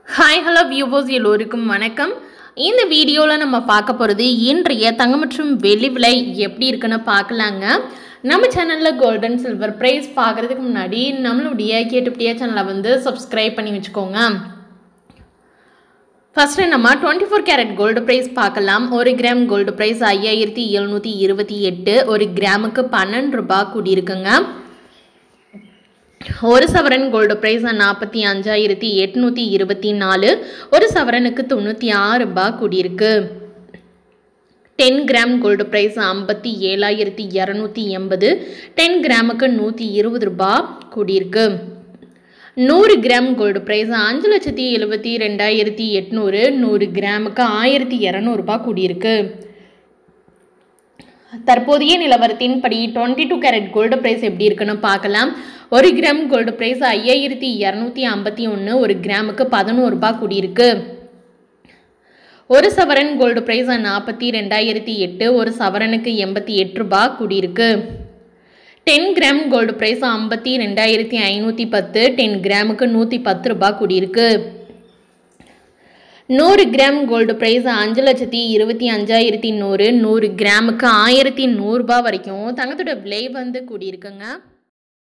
hi hello viewers எல்லோருக்கும் வணக்கம் இந்த வீடியோவில் நம்ம பார்க்க போகிறது இன்றைய தங்கம் மற்றும் வெள்ளி விலை எப்படி இருக்குன்னு பார்க்கலாங்க நம்ம சேனலில் கோல்டன் சில்வர் ப்ரைஸ் பார்க்குறதுக்கு முன்னாடி நம்மளுடைய கேட்டுப்படியா சேனலை வந்து சப்ஸ்கிரைப் பண்ணி வச்சுக்கோங்க ஃபஸ்ட்டு நம்ம twenty four carat gold price பார்க்கலாம் ஒரு கிராம் கோல்டு ப்ரைஸ் ஐயாயிரத்தி எழுநூற்றி இருபத்தி எட்டு ஒரு கிராமுக்கு பன்னெண்டு ரூபாய் கூடியிருக்குங்க ஒரு சவரன் கோல்டு ப்ரைஸ் நாற்பத்தி அஞ்சாயிரத்தி எட்நூற்றி இருபத்தி நாலு ஒரு சவரனுக்கு தொண்ணூற்றி ஆறு ரூபாய் கூடியிருக்கு டென் கிராம் கோல்டு ப்ரைஸ் ஐம்பத்தி ஏழாயிரத்தி இரநூத்தி எண்பது டென் கிராமுக்கு நூற்றி இருபது ரூபாய் கூடியிருக்கு நூறு கிராம் கோல்டு ப்ரைஸ் அஞ்சு லட்சத்தி எழுபத்தி ரெண்டாயிரத்தி எட்நூறு நூறு கிராமுக்கு ஆயிரத்தி இரநூறுபா கூடியிருக்கு தற்போதைய நிலவரத்தின்படி twenty two carat gold price எப்படி இருக்குன்னு பார்க்கலாம் ஒரு கிராம் கோல்டு ப்ரைஸ் ஐயாயிரத்தி இரநூத்தி ஐம்பத்தி ஒன்று ஒரு கிராமுக்கு பதினோரு ரூபாய் கூடியிருக்கு ஒரு சவரன் கோல்டு ப்ரைஸ் நாற்பத்தி ரெண்டாயிரத்தி எட்டு ஒரு சவரனுக்கு எண்பத்தி எட்டு ரூபாய் கூடியிருக்கு டென் கிராம் கோல்டு ப்ரைஸ் ஐம்பத்தி ரெண்டாயிரத்தி ஐநூற்றி பத்து டென் கிராமுக்கு நூற்றி பத்து ரூபாய் கூடியிருக்கு நூறு கிராம் கோல்டு ப்ரைஸ் அஞ்சு லட்சத்தி இருபத்தி அஞ்சாயிரத்தி நூறு நூறு கிராமுக்கு ஆயிரத்தி நூறுரூபா வரைக்கும் தங்கத்தோட விலை வந்து கூடியிருக்குங்க